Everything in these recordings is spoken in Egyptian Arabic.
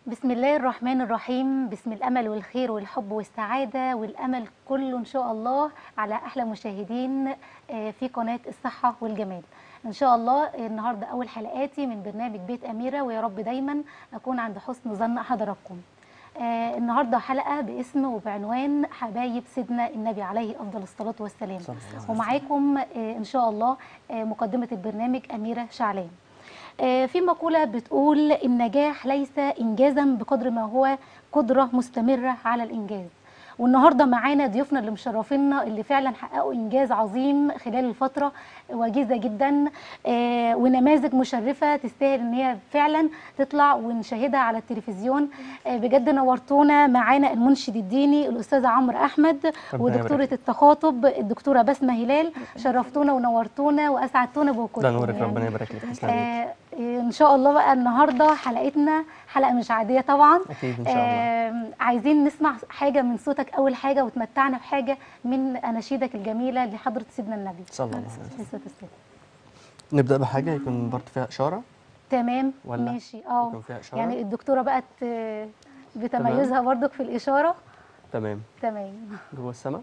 بسم الله الرحمن الرحيم بسم الأمل والخير والحب والسعادة والأمل كله إن شاء الله على أحلى مشاهدين آه، في قناة الصحة والجمال إن شاء الله النهاردة أول حلقاتي من برنامج بيت أميرة ويا رب دايما أكون عند حسن ظن حضراتكم آه، النهاردة حلقة باسم وبعنوان حبايب سيدنا النبي عليه أفضل الصلاة والسلام صلى الله عليه وسلم. ومعاكم آه، إن شاء الله آه، مقدمة البرنامج أميرة شعلان آه، في مقولة بتقول النجاح ليس إنجازا بقدر ما هو قدرة مستمرة على الإنجاز والنهارده معانا ضيوفنا اللي مشرفينا اللي فعلا حققوا انجاز عظيم خلال الفتره وجيزه جدا آه، ونماذج مشرفه تستاهل ان هي فعلا تطلع ونشاهدها على التلفزيون آه، بجد نورتونا معانا المنشد الديني الاستاذ عمرو احمد ربنا ودكتوره يبارك التخاطب الدكتوره بسمه هلال شرفتونا ونورتونا واسعدتونا بوجودكم ده نورك يعني. ربنا يبارك لك تسلم لك آه ان شاء الله بقى النهارده حلقتنا حلقه مش عاديه طبعا اكيد ان شاء الله آه عايزين نسمع حاجه من صوتك اول حاجه وتمتعنا بحاجه من اناشيدك الجميله لحضره سيدنا النبي صلى الله عليه وسلم عليه الصلاه والسلام نبدا بحاجه يكون برضه فيها اشاره تمام ولا ماشي اه يكون فيها اشاره يعني الدكتوره بقت آه، بتميزها برضك في الاشاره تمام تمام جوه السماء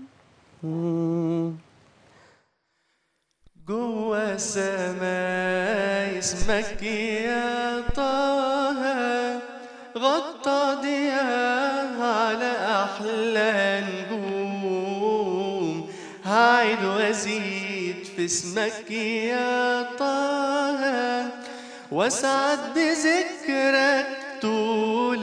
جوا السماء اسمك يا طه غطى ضياء على أحلى نجوم هعيد وازيد في اسمك يا طه واسعد بذكرك طول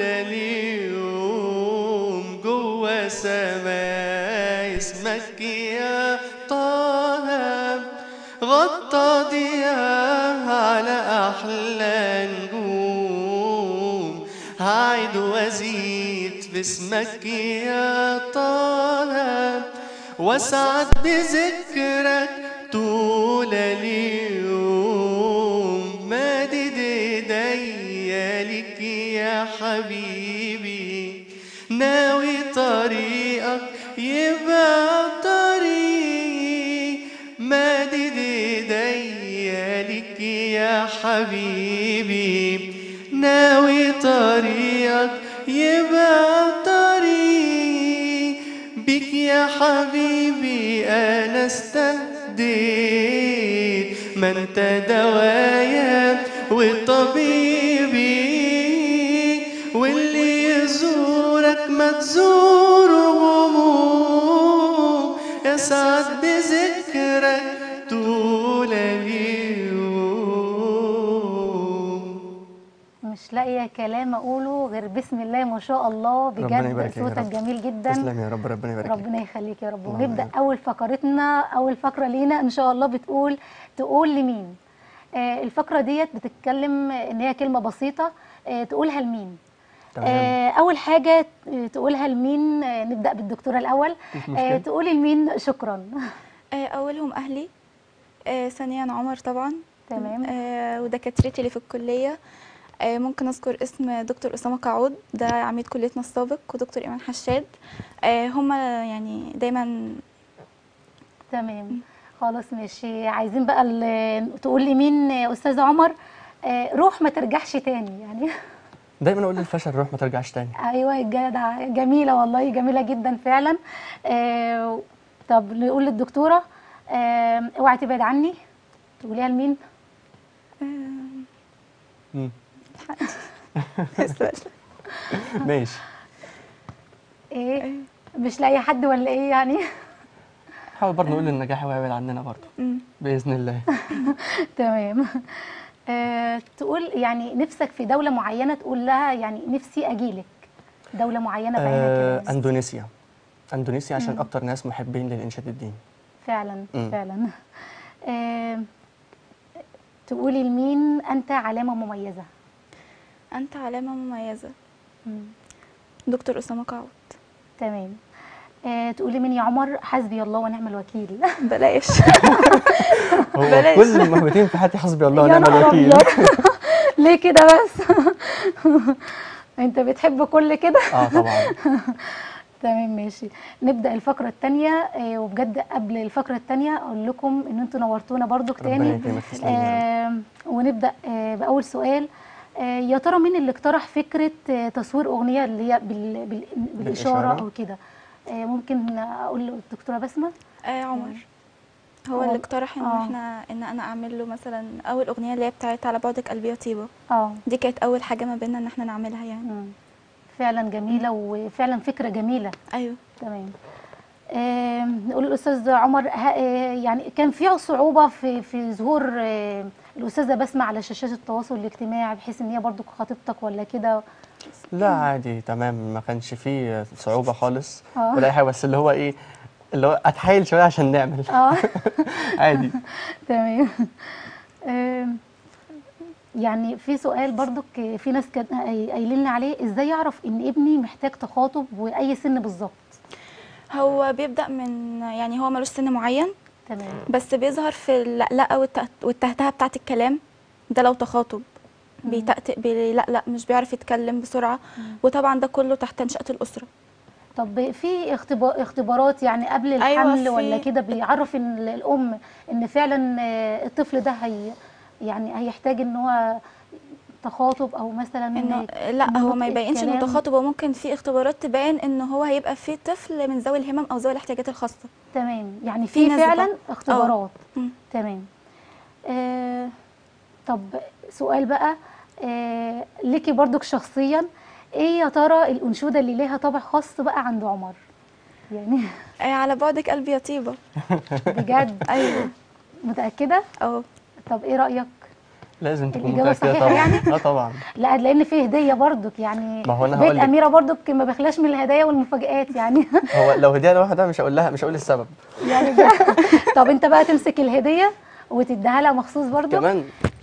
اليوم جوا سماء اسمك يا طه غطى ضياء على أحلى نجوم هعيد وازيد باسمك يا طه واسعد بذكرك طول اليوم مادد ايديا لك يا حبيبي ناوي طريقك يبقى طريق مادد ايديا لك يا حبيبي ناوي طريقك يبقى طريق بك يا حبيبي انا استهديت ما انت دوايا وطبيبي واللي يزورك ما تزوره هموم يسعد بذكرك طول اليوم مش لاقيه كلام اقوله غير بسم الله ما شاء الله ربنا بجد يبارك لك يا صوتك رب. جميل جدا تسلم يا رب ربنا يبارك لك ربنا يخليك يا رب اللهم ونبدا آمين. اول فقرتنا اول فقره لينا ان شاء الله بتقول تقول لمين آه الفقره ديت بتتكلم ان هي كلمه بسيطه آه تقولها لمين تمام آه اول حاجه آه، تقولها لمين آه نبدا بالدكتوره الاول مفيش آه مشكله تقولي لمين شكرا آه، أولهم أهلي آه، ثانيا عمر طبعا تمام. آه، ودكاترتي اللي في الكلية آه، ممكن أذكر اسم دكتور أسامة قعود ده عميد كليتنا السابق ودكتور إيمان حشاد آه، هما يعني دايما تمام خلاص ماشي عايزين بقى ال- تقول لي مين آه، استاذ عمر آه روح ما ترجعش تاني يعني دايما اقول للفشل روح ما ترجعش تاني ايوه جدع جميله والله جميله جدا فعلا آه طب نقول للدكتوره آه اوعي تبعد عني تقوليها لمين مم. السؤال. ماشي ايه مش لاقي حد ولا ايه يعني حاول برضه نقول النجاح ويبعد عننا برضه مم. باذن الله تمام آه تقول يعني نفسك في دوله معينه تقول لها يعني نفسي اجيلك دوله معينه بعينها آه كده اندونيسيا اندونيسيا عشان اكتر ناس محبين للانشاد الديني فعلا مم. فعلا آه تقولي لمين انت علامه مميزه أنت علامة مميزة مم. دكتور أسامة قعود تمام آه تقولي مين يا عمر حسبي الله ونعم الوكيل بلاش هو بلاش. كل المهبتين في حياتي حسبي الله يا ونعم نهار الوكيل أبيض. ليه كده بس انت بتحب كل كده اه طبعا تمام ماشي نبدا الفقره الثانيه وبجد قبل الفقره الثانيه اقول لكم ان انتوا نورتونا برضو ربنا تاني يكرمك تسلمي يا رب. آه ونبدا آه باول سؤال آه، يا ترى مين اللي اقترح فكره آه، تصوير اغنيه اللي هي بال... بال... بالاشاره بالإشارة؟ او كده آه، ممكن اقول للدكتوره بسمه آه عمر هو هو- اللي اقترح ان آه. احنا ان انا اعمل له مثلا اول اغنيه اللي هي بتاعت على بعدك قلبي يا طيبه اه دي كانت اول حاجه ما بيننا ان احنا نعملها يعني مم. فعلا جميله وفعلا فكره جميله ايوه تمام آم، نقول الاستاذ عمر ها- آه، يعني كان في صعوبه في في ظهور آه، الاستاذه بسمه على شاشات التواصل الاجتماعي بحيث ان هي برضو خطيبتك ولا كده لا عادي تمام ما كانش فيه صعوبة خالص آه. ولا أي حاجة بس اللي هو إيه اللي هو أتحايل شوية عشان نعمل اه عادي تمام آم، يعني في سؤال برضك في ناس كان قايلين لي عليه ازاي يعرف ان ابني محتاج تخاطب واي سن بالظبط هو بيبدا من يعني هو ملوش سن معين تمام بس بيظهر في اللقلقه والت- والتهتهه بتاعه الكلام ده لو تخاطب بيتأتئ بيلقلق مش بيعرف يتكلم بسرعه وطبعا ده كله تحت تنشئه الاسره طب في اختبا- اختبارات يعني قبل أيوة، الحمل في- ولا كده بيعرف ان ال- الام ان فعلا آه، الطفل ده هي يعني هيحتاج ان هو تخاطب او مثلا انه لا هو ما نطق يبينش انه الكلام. تخاطب هو ممكن في اختبارات تبين ان هو هيبقى في طفل من ذوي الهمم او ذوي الاحتياجات الخاصه تمام يعني في في نسبة. فعلا اختبارات مم. تمام آه طب سؤال بقى آه ليكي برضك شخصيا ايه يا ترى الانشوده اللي ليها طابع خاص بقى عند عمر يعني آه، على بعدك قلبي يا طيبه بجد ايوه متاكده اه طب ايه رايك لازم تكون الإجابة متأكدة صحيحة طبعا يعني؟ اه طبعا لا لان فيه هديه برضك يعني ما هو أنا بيت هقول لك. اميره برضك ما بيخلاش من الهدايا والمفاجآت يعني هو لو هدية واحدة مش هقول لها مش هقول السبب يعني ده طب انت بقى تمسك الهديه وتديها لها مخصوص برضك كمان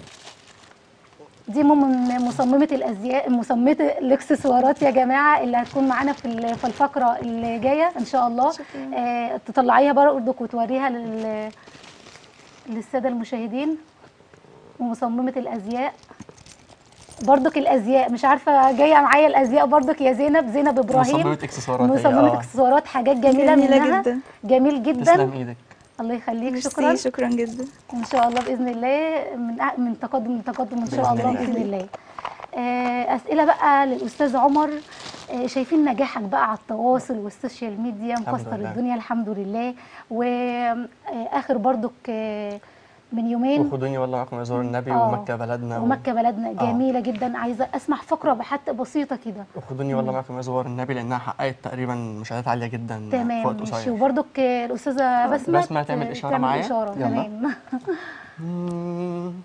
دي من مصممة الأزياء مصممة الإكسسوارات يا جماعة اللي هتكون معانا في ال- في الفقرة اللي جاية إن شاء الله شكراً. آه تطلعيها برضك وتوريها لل للسادة المشاهدين ومصممة الأزياء برضك الأزياء مش عارفة جاية معايا الأزياء برضك يا زينب زينب إبراهيم مصممة إكسسوارات هي، مصممة آه. إكسسوارات حاجات جميلة, جميلة منها جداً. جميل جدا تسلم إيدك الله يخليك ميرسي، شكرا شكرا جدا ان شاء الله باذن الله من أ- من تقدم لتقدم ان شاء بإذن الله الله. باذن الله آه، اسئله بقى للاستاذ عمر آه، شايفين نجاحك بقى على التواصل والسوشيال ميديا الحمد مكسر لله. الدنيا الحمد لله واخر برضك آه، من يومين وخدوني والله معاكم يزور النبي آه. ومكة بلدنا و- ومكه بلدنا آه. جميله جدا عايزه اسمع فقره حتى بسيطه كده وخدوني والله معاكم يزور النبي لأنها حققت تقريبا مشاهدات عالية جدا في تمام وقت ماشي قصير وبرضك آه، الاستاذه بسمه بسمة تعمل ت- إشارة تعمل معايا؟ اشاره يلا. تمام مم.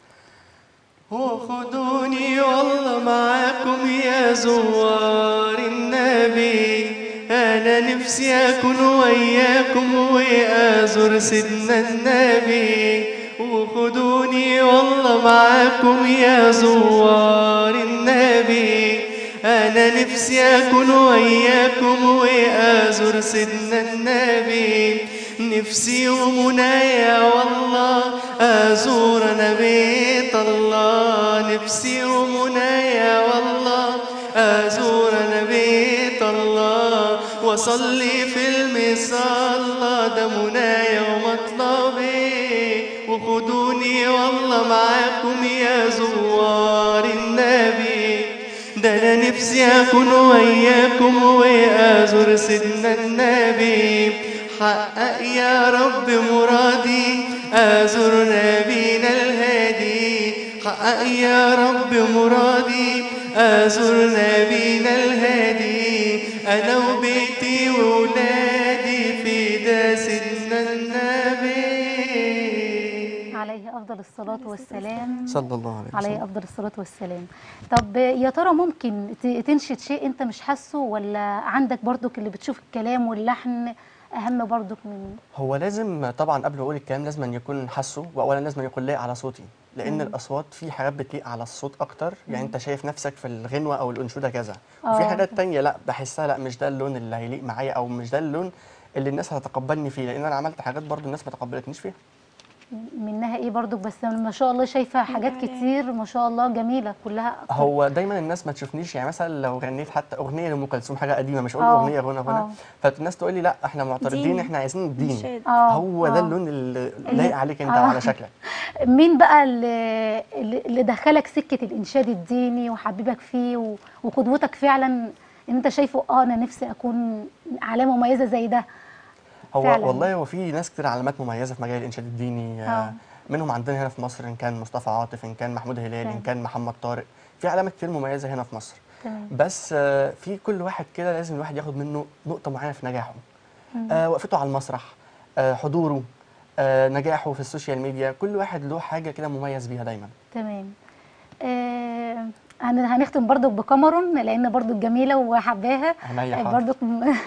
وخدوني والله معاكم يا زوار النبي انا نفسي اكون وياكم وازور سيدنا النبي وخدوني والله معاكم يا زوار النبي انا نفسي اكون وياكم وازور سيدنا النبي نفسي ومنايا والله ازور انا بيت الله نفسي ومنايا والله ازور انا بيت الله واصلي في المصلى ده منايا ومطلبي وخدوني والله معاكم يا زوار النبي ده انا نفسي اكون وياكم وازور سيدنا النبي حقق يا رب مرادي ازور نبينا الهادي حقق يا رب مرادي ازور نبينا الهادي انا وبيتي وولادي في ده سيدنا النبي عليه افضل الصلاه والسلام صلى الله عليه وسلم عليه افضل الصلاه والسلام طب يا ترى ممكن ت- تنشد شيء انت مش حاسه ولا عندك برضك اللي بتشوف الكلام واللحن اهم برضك من هو لازم طبعا قبل ما اقول الكلام لازم أن يكون حاسه واولا لازم أن يكون لايق على صوتي لان الاصوات في حاجات بتليق على الصوت اكتر يعني انت شايف نفسك في الغنوه او الانشوده كذا وفي آه. حاجات تانية لا بحسها لا مش ده اللون اللي هيليق معايا او مش ده اللون اللي الناس هتتقبلني فيه لان انا عملت حاجات برضو الناس ما تقبلتنيش فيها منها ايه برضو بس ما شاء الله شايفه حاجات الإعلان. كتير ما شاء الله جميله كلها هو دايما الناس ما تشوفنيش يعني مثلا لو غنيت حتى اغنيه لام كلثوم حاجه قديمه مش هقول آه، اغنيه غنى غنى آه. فالناس تقول لي لا احنا معترضين ديني. احنا عايزين الدين إنشاد. اه هو ده آه. اللون اللي لايق عليك انت آه. وعلى شكلك مين بقى اللي, اللي دخلك سكه الانشاد الديني وحببك فيه و- وقدوتك فعلا ان انت شايفه اه انا نفسي اكون علامه مميزه زي ده هو فعلاً. والله هو في ناس كتير علامات مميزه في مجال الانشاد الديني آه. آه. منهم عندنا هنا في مصر ان كان مصطفى عاطف ان كان محمود هلال فعلا. ان كان محمد طارق في علامات كتير مميزه هنا في مصر تمام بس آه، في كل واحد كده لازم الواحد ياخد منه نقطه معينه في نجاحه آه وقفته على المسرح آه حضوره آه نجاحه في السوشيال ميديا كل واحد له حاجه كده مميز بيها دايما تمام آه هن- هنختم برضو بكاميرون لان برضو جميله وحباها عينيا آه، حاضر. برضو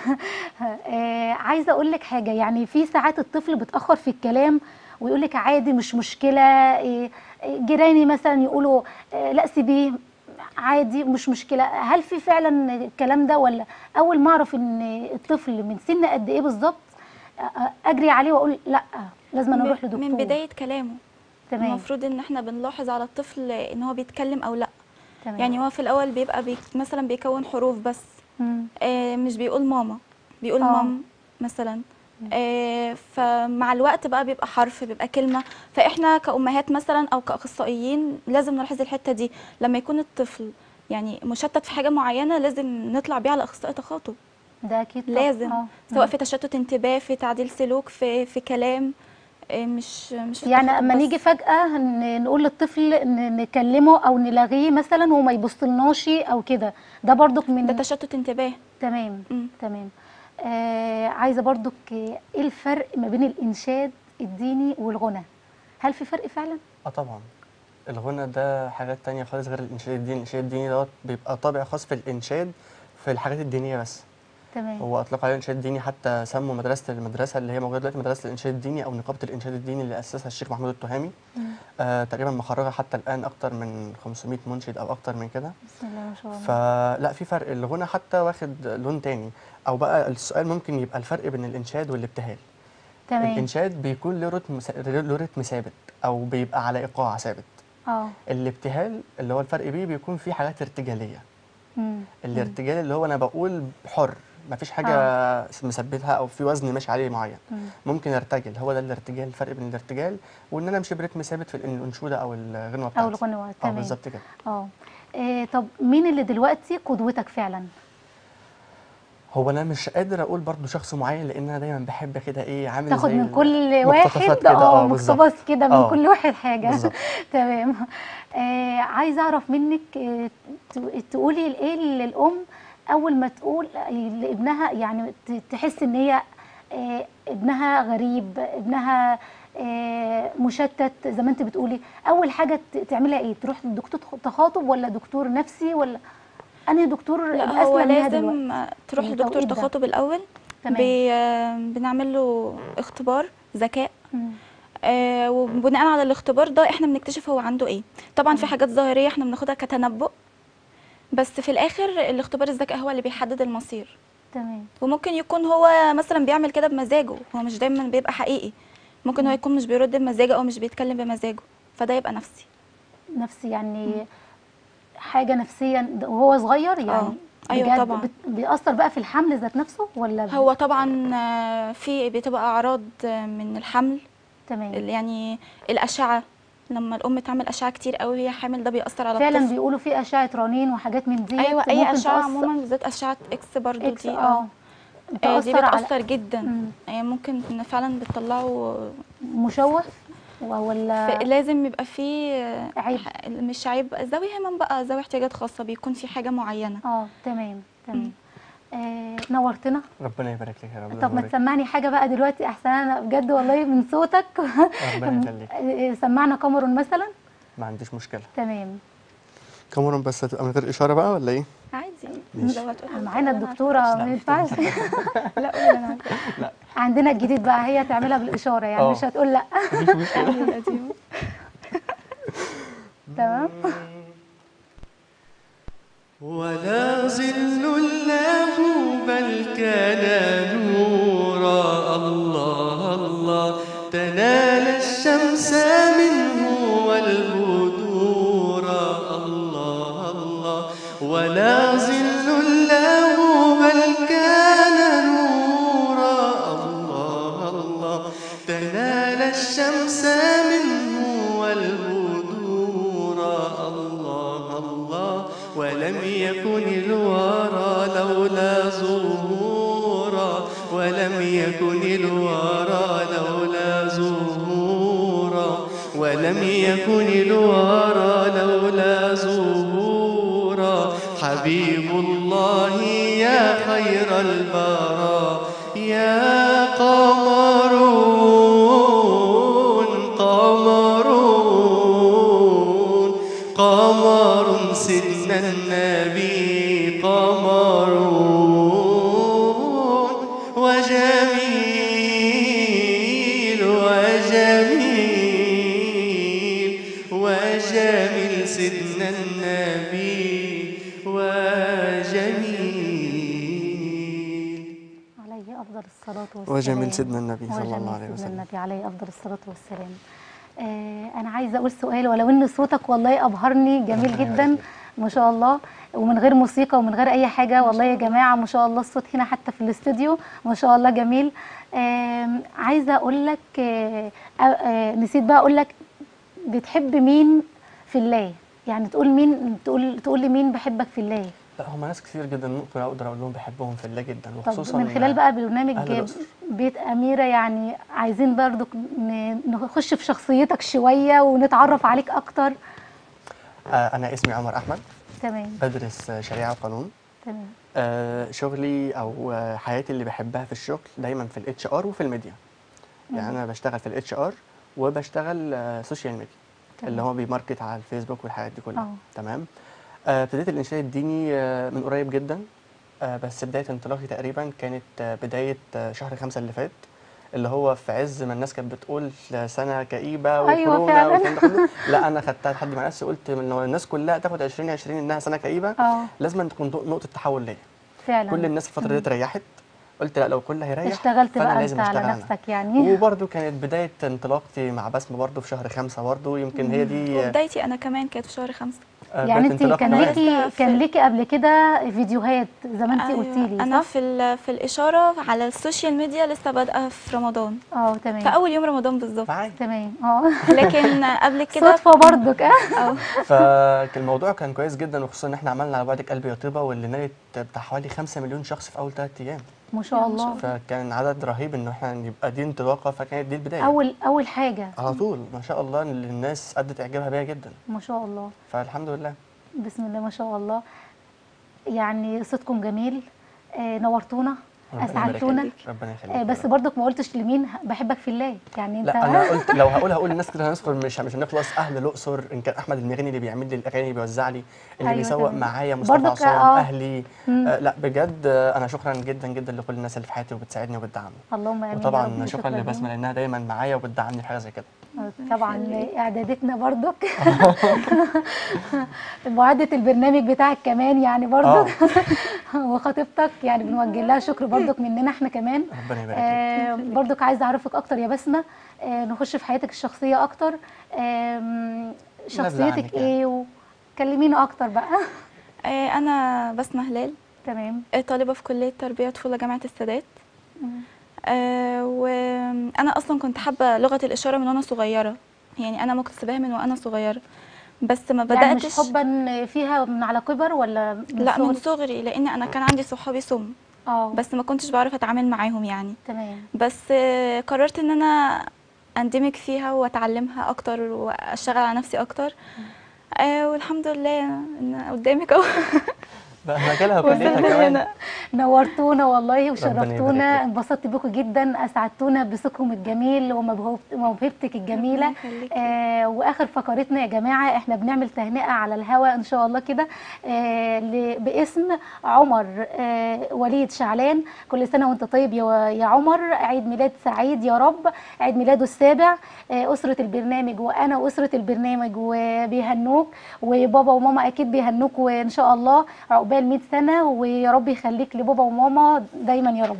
آه عايزه اقول لك حاجه يعني في ساعات الطفل بيتاخر في الكلام ويقول لك عادي مش مشكله آه، آه، جيراني مثلا يقولوا آه، لا سيبيه عادي مش مشكله هل في فعلا الكلام ده ولا اول ما اعرف ان الطفل من سن قد ايه بالظبط آه، آه، اجري عليه واقول لا لازم انا اروح لدكتور من بدايه كلامه تمام المفروض ان احنا بنلاحظ على الطفل ان هو بيتكلم او لا تمام يعني هو في الاول بيبقى بي مثلا بيكون حروف بس مم. آه مش بيقول ماما بيقول آه. مام مثلا آه فمع الوقت بقى بيبقى حرف بيبقى كلمه فاحنا كامهات مثلا او كاخصائيين لازم نلاحظ الحته دي لما يكون الطفل يعني مشتت في حاجه معينه لازم نطلع بيه على اخصائي تخاطب ده اكيد طبعاً. لازم آه. سواء في تشتت انتباه في تعديل سلوك في في كلام آه، مش مش في يعني التخاطب اما بس. نيجي فجأة ن- نقول للطفل ن- نكلمه او نلغيه مثلا وما يبصلناش او كده ده برضك من ده تشتت انتباه تمام مم. تمام آه عايزه برضك آه، ايه الفرق ما بين الانشاد الديني والغنى هل في فرق فعلا اه طبعا الغنى ده حاجات تانية خالص غير الانشاد الديني الانشاد الديني دوت بيبقى طابع خاص في الانشاد في الحاجات الدينية بس تمام هو اطلق عليه الانشاد الديني حتى سموا مدرسه المدرسه اللي هي موجوده دلوقتي مدرسه الانشاد الديني او نقابه الانشاد الديني اللي اسسها الشيخ محمود التهامي مم. آه تقريبا مخرجه حتى الان اكتر من 500 منشد او اكتر من كده بسم الله ما شاء الله فلا في فرق الغنى حتى واخد لون تاني او بقى السؤال ممكن يبقى الفرق بين الانشاد والابتهال تمام الانشاد بيكون له رتم س- له رتم ثابت او بيبقى على ايقاع ثابت اه الابتهال اللي هو الفرق بيه بيكون فيه حاجات ارتجاليه مم. الارتجال اللي هو انا بقول حر مفيش حاجه مثبتها او في وزن ماشي عليه معين مم. ممكن ارتجل هو ده الارتجال الفرق بين الارتجال وان انا امشي برتم ثابت في الانشوده او الغنوه او بتاعتي الغنوة اه تمام بالظبط كده اه آه، طب مين اللي دلوقتي قدوتك فعلا هو انا مش قادر اقول برضو شخص معين لان انا دايما بحب كده ايه عامل تاخد زي من ال- كل مقتطفات واحد كده، اه بالظبط. مقتبس كده من آه. كل واحد حاجه بالظبط. تمام آه عايزه اعرف منك آه ت- تقولي ايه للام اول ما تقول لابنها يعني ت- تحس ان هي آه ابنها غريب ابنها آه مشتت زي ما انت بتقولي اول حاجه ت- تعملها ايه تروح لدكتور تخاطب ولا دكتور نفسي ولا انهي دكتور لا الأسلم هو ليها دلوقتي؟ لازم آه، تروح في لدكتور التوقيت ده. تخاطب الاول تمام. بي آه، بنعمل له اختبار ذكاء مم. آه وبناء على الاختبار ده احنا بنكتشف هو عنده ايه طبعا في حاجات ظاهريه احنا بناخدها كتنبؤ بس في الاخر الاختبار الذكاء هو اللي بيحدد المصير تمام وممكن يكون هو مثلا بيعمل كده بمزاجه هو مش دايما بيبقى حقيقي ممكن هو يكون مش بيرد بمزاجه او مش بيتكلم بمزاجه فده يبقى نفسي نفسي يعني حاجه نفسيا ده وهو صغير يعني آه. أيوة بجد طبعا. بت- بيأثر بقى في الحمل ذات نفسه ولا ب- هو طبعا آه، في بتبقى اعراض آه، من الحمل تمام ال- يعني الاشعه لما الام تعمل اشعه كتير قوي وهي حامل ده بيأثر على فعلا الطفل بيقولوا في اشعه رنين وحاجات من دي ايوه اي ممكن اشعه تأثر- عموما بالذات اشعه اكس برضو اكس دي اه اه آه، دي بتأثر على بتأثر جدا مم. يعني ممكن إن فعلا بتطلعوا مشوه و- ولا ف- لازم يبقى في آه، عيب. ح- مش عيب ذوي همم بقى ذوي احتياجات خاصه بيكون في حاجه معينه اه تمام تمام آه نورتنا ربنا يبارك لك يا رب طب ما يبارك. تسمعني حاجه بقى دلوقتي احسن انا بجد والله من صوتك ربنا يخليك آه، سمعنا كاميرون مثلا ما عنديش مشكله تمام كاميرون بس هتبقى من غير اشاره بقى ولا ايه عادي ماشي. لو هتقولي معانا أنا الدكتوره ما ينفعش لا قولي انا عارفة. عندنا الجديد بقى هي تعملها بالاشاره يعني آه. مش هتقول لا مفيش مشكله القديم. تمام ولا ظل له بل كان نورا الله الله تنال الشمس الشمس منه والبدور الله الله ولا ظل له بل كان نورا الله الله تنال الشمس منه والبدور الله الله ولم يكن الورى لولا ظهورا ولم يكن الورى لولا ظهورا ولم يكن الورى لولا ظهورا حبيب الله يا خير البراء يا قمرون قمرون قمر سيدنا النبي قمرون وجميل وجميل وجميل سيدنا النبي وجميل عليه افضل الصلاه والسلام وجميل سيدنا النبي صلى وجميل الله عليه سيدنا وسلم النبي عليه افضل الصلاه والسلام آه انا عايزه اقول سؤال ولو ان صوتك والله ابهرني جميل ربنا جدا يبارك ما شاء الله ومن غير موسيقى ومن غير اي حاجه والله يا جماعه ما شاء الله الصوت هنا حتى في الاستوديو ما شاء الله جميل آم، عايزه اقول لك آه آه آه، نسيت بقى اقول لك بتحب مين في الله يعني تقول مين تقول تقول لي مين بحبك في الله لا هم ناس كتير جدا ممكن اقدر اقول لهم بحبهم في الله جدا طب وخصوصا من خلال بقى برنامج أهل الأسر. بيت أميرة يعني عايزين برضو ن- نخش في شخصيتك شوية ونتعرف عليك أكتر آه انا اسمي عمر احمد تمام بدرس آه، شريعه وقانون تمام آه شغلي او آه حياتي اللي بحبها في الشغل دايما في الاتش ار وفي الميديا يعني انا بشتغل في الاتش ار وبشتغل آه سوشيال ميديا تمام. اللي هو بيماركت على الفيسبوك والحاجات دي كلها آه. تمام آه، ابتديت الانشاء الديني آه، من قريب جدا آه، بس بدايه انطلاقي تقريبا كانت آه، بدايه آه، شهر خمسة اللي فات اللي هو في عز ما الناس كانت بتقول سنه كئيبه أيوة وكورونا فعلاً. والكلام ده كله لا انا خدتها لحد مع نفسي قلت من لو الناس كلها تاخد 2020 انها سنه كئيبه اه لازم تكون نقطه تحول ليا فعلا كل الناس الفتره دي ريحت قلت لا لو الكل هيريح اشتغلت فانا بقى لازم انت على اشتغل أنا. نفسك يعني وبرده كانت بدايه انطلاقتي مع بسمه برده في شهر خمسة برده يمكن هي دي آه، وبدايتي انا كمان كانت في شهر خمسة آه، يعني بداية انت انطلاقي كان معاك. ليكي في- كان ليكي قبل كده فيديوهات زي ما انت أيوة، قلتي لي انا صح؟ في ال- في الاشاره على السوشيال ميديا لسه بادئه في رمضان اه في تمام اول يوم رمضان بالظبط معاك تمام اه لكن قبل كده صدفة برضك اه اه فالموضوع كان كويس جدا وخصوصا ان احنا عملنا على بعدك قلبي يا طيبه واللي نالت بتاع حوالي 5 مليون شخص في اول ثلاث ايام ما شاء الله فكان عدد رهيب ان احنا يبقى دي انطلاقه فكانت دي البدايه اول اول حاجة على طول ما شاء الله اللي الناس ادت اعجابها بيا جدا ما شاء الله فالحمد لله بسم الله ما شاء الله يعني صوتكم جميل آه نورتونا ربنا يبارك اسعدتونا فيك. ربنا يخليك آه يا بس رب. برضك ما قلتش لمين بحبك في الله يعني انت لا انا قلت لو هقول هقول للناس كده هنذكر مش مش هنخلص اهل الاقصر ان كان احمد المغني اللي بيعمل لي الاغاني اللي بيوزع لي اللي أيوة بيسوق تمام. معايا مصطفى برضك عصام آه. اهلي مم. آه لا بجد آه انا شكرا جدا جدا لكل الناس اللي في حياتي وبتساعدني وبتدعمني اللهم امين يا وطبعا رب. شكرا لبسمه لانها دايما معايا وبتدعمني في حاجه زي كده طبعا اعدادتنا برضك معدة البرنامج بتاعك كمان يعني برضك وخطيبتك يعني بنوجه لها شكر برضك مننا احنا كمان ربنا يبارك فيك. آه برضك عايزه اعرفك اكتر يا بسمه آه نخش في حياتك الشخصيه اكتر آم، شخصيتك عنك يعني. ايه وكلمينا اكتر بقى آه، انا بسمة هلال تمام آه، طالبه في كليه تربيه طفوله جامعه السادات آه، وانا اصلا كنت حابه لغه الاشاره من وانا صغيره يعني انا مكتسباها من وانا صغيره بس ما يعني بداتش مش حبا فيها من على كبر ولا من لا من صغر؟ صغري لان انا كان عندي صحابي سم اه بس ما كنتش بعرف اتعامل معاهم يعني تمام بس آه، قررت ان انا اندمج فيها واتعلمها اكتر واشتغل على نفسي اكتر آه والحمد لله ان قدامك اهو بقى مجالها وكليتها وصلنا كمان هنا نورتونا والله ربنا وشرفتونا يبارك انبسطت بكم جدا اسعدتونا بصوتكم الجميل وموهبت- وموهبتك الجميله ربنا يخليكي. آه واخر فقرتنا يا جماعه احنا بنعمل تهنئه على الهواء ان شاء الله كده آه ل- باسم عمر آه وليد شعلان كل سنه وانت طيب يا يا عمر عيد ميلاد سعيد يا رب عيد ميلاده السابع آه اسره البرنامج وانا واسره البرنامج وبيهنوك وبابا وماما اكيد بيهنوك وان شاء الله عقبال 100 سنه ويا رب يخليك لبابا وماما دايما يا رب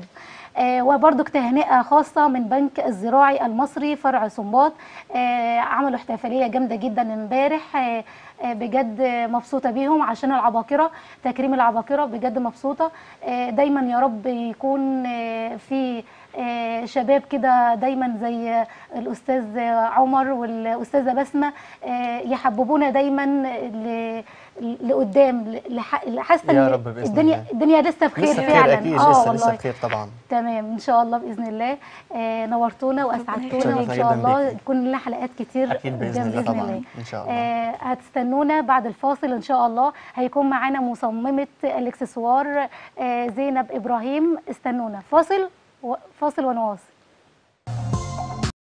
آه وبرضك تهنئه خاصه من بنك الزراعي المصري فرع سنباط آه عملوا احتفاليه جامده جدا امبارح آه آه، بجد مبسوطه بيهم عشان العباقره تكريم العباقره بجد مبسوطه آه، دايما يا رب يكون آه، في آه، شباب كده دايما زي الاستاذ عمر والاستاذه بسمه آه، يحببونا دايما ل- لقدام لح- حاسه يا إن رب بإذن الدنيا الله. الدنيا لسه بخير لسه بخير فعلا اكيد اه لسه لسه والله بخير طبعا تمام ان شاء الله باذن الله آه نورتونا واسعدتونا يخليك. وان شرفنا شاء جداً الله بيكي. يكون لنا حلقات كتير اكيد باذن قدام الله طبعا ان شاء الله آه هتستنونا بعد الفاصل ان شاء الله هيكون معانا مصممه الاكسسوار آه زينب ابراهيم استنونا فاصل و- فاصل ونواصل